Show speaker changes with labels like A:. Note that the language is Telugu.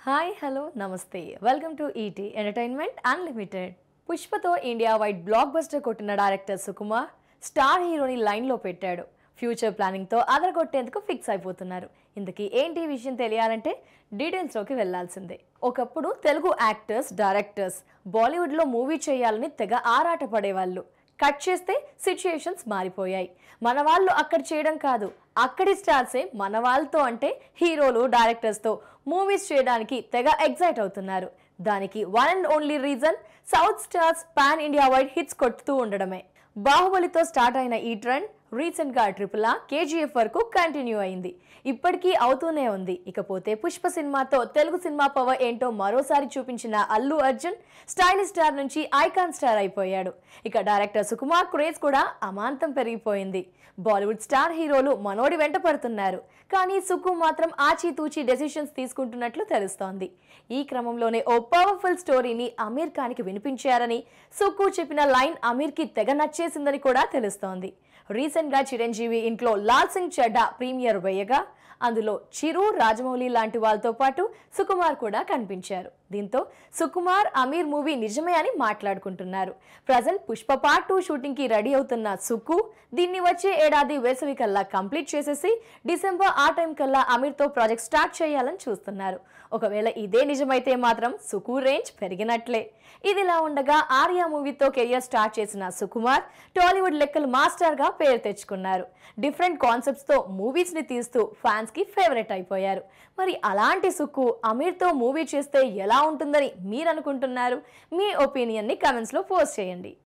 A: హాయ్ హలో నమస్తే welcome to ET entertainment unlimited పుష్పతో ఇండియా వైడ్ బ్లాక్ బస్టర్ కొట్టిన డైరెక్టర్ సుకుమార్ స్టార్ హీరోని లైన్లో పెట్టాడు ఫ్యూచర్ ప్లానింగ్తో అదరగొట్టేందుకు ఫిక్స్ అయిపోతున్నారు ఇందుకీ ఏంటి ఈ విషయం తెలియాలంటే డీటెయిల్స్లోకి వెళ్లాల్సిందే ఒకప్పుడు తెలుగు యాక్టర్స్ డైరెక్టర్స్ బాలీవుడ్లో మూవీ చేయాలని తెగ ఆరాటపడేవాళ్ళు కట్ చేస్తే సిచ్యుయేషన్స్ మారిపోయాయి మన వాళ్ళు అక్కడ చేయడం కాదు అక్కడి స్టార్సే మన వాళ్ళతో అంటే హీరోలు డైరెక్టర్స్తో మూవీస్ చేయడానికి తెగ ఎగ్జైట్ అవుతున్నారు దానికి one and only reason south stars pan India wide hits కొట్టుతూ ఉండడమే బాహుబలితో స్టార్ట్ అయిన ఈ ట్రెండ్ రీసెంట్ గా ట్రిపుల్ ఆ కేజీఎఫ్ వరకు కంటిన్యూ అయింది ఇప్పటికీ అవుతూనే ఉంది ఇకపోతే పుష్ప సినిమాతో తెలుగు సినిమా పవర్ ఏంటో మరోసారి చూపించిన అల్లు అర్జున్ స్టైలిష్ స్టార్ నుంచి ఐకాన్ స్టార్ అయిపోయాడు ఇక డైరెక్టర్ సుకుమార్ క్రేజ్ కూడా అమాంతం పెరిగిపోయింది బాలీవుడ్ స్టార్ హీరోలు మనోడి వెంట పడుతున్నారు కానీ సుకు మాత్రం ఆచితూచి డెసిషన్స్ తీసుకుంటున్నట్లు తెలుస్తోంది ఈ క్రమంలోనే ఓ పవర్ఫుల్ స్టోరీని అమీర్ ఖాన్కి వినిపించారని సుక్కు చెప్పిన లైన్ అమీర్కి తెగ నచ్చేసిందని కూడా తెలుస్తోంది రీసెంట్ గా చిరంజీవి ఇంట్లో లాల్ సింగ్ చెడ్డా ప్రీమియర్ వేయగా అందులో చిరు రాజమౌళి లాంటి వాళ్ళతో పాటు సుకుమార్ కూడా కనిపించారు దీంతో సుకుమార్ అమీర్ మూవీ నిజమే అని మాట్లాడుకుంటున్నారు present Pushpa part two shooting కి రెడీ అవుతున్న సుక్కు దీన్ని వచ్చే ఏడాది వేసవి కల్లా కంప్లీట్ చేసేసి డిసెంబర్ ఆ టైం కల్లా అమీర్తో ప్రాజెక్ట్ స్టార్ట్ చేయాలని చూస్తున్నారు ఒకవేళ ఇదే నిజమైతే మాత్రం సుకు రేంజ్ పెరిగినట్లే ఇదిలా ఉండగా ఆర్యా మూవీతో కెరియర్ స్టార్ట్ చేసిన సుకుమార్ టాలీవుడ్ లెక్కలు మాస్టర్ గా పేరు తెచ్చుకున్నారు డిఫరెంట్ కాన్సెప్ట్స్ తో మూవీస్ ని తీస్తూ ఫ్యాన్స్ కి ఫేవరెట్ అయిపోయారు మరి అలాంటి సుక్కు అమీర్ తో మూవీ చేస్తే ఎలా ఉంటుందని మీరు అనుకుంటున్నారు మీ ఒపీనియన్ ని కమెంట్స్ లో పోస్ట్ చేయండి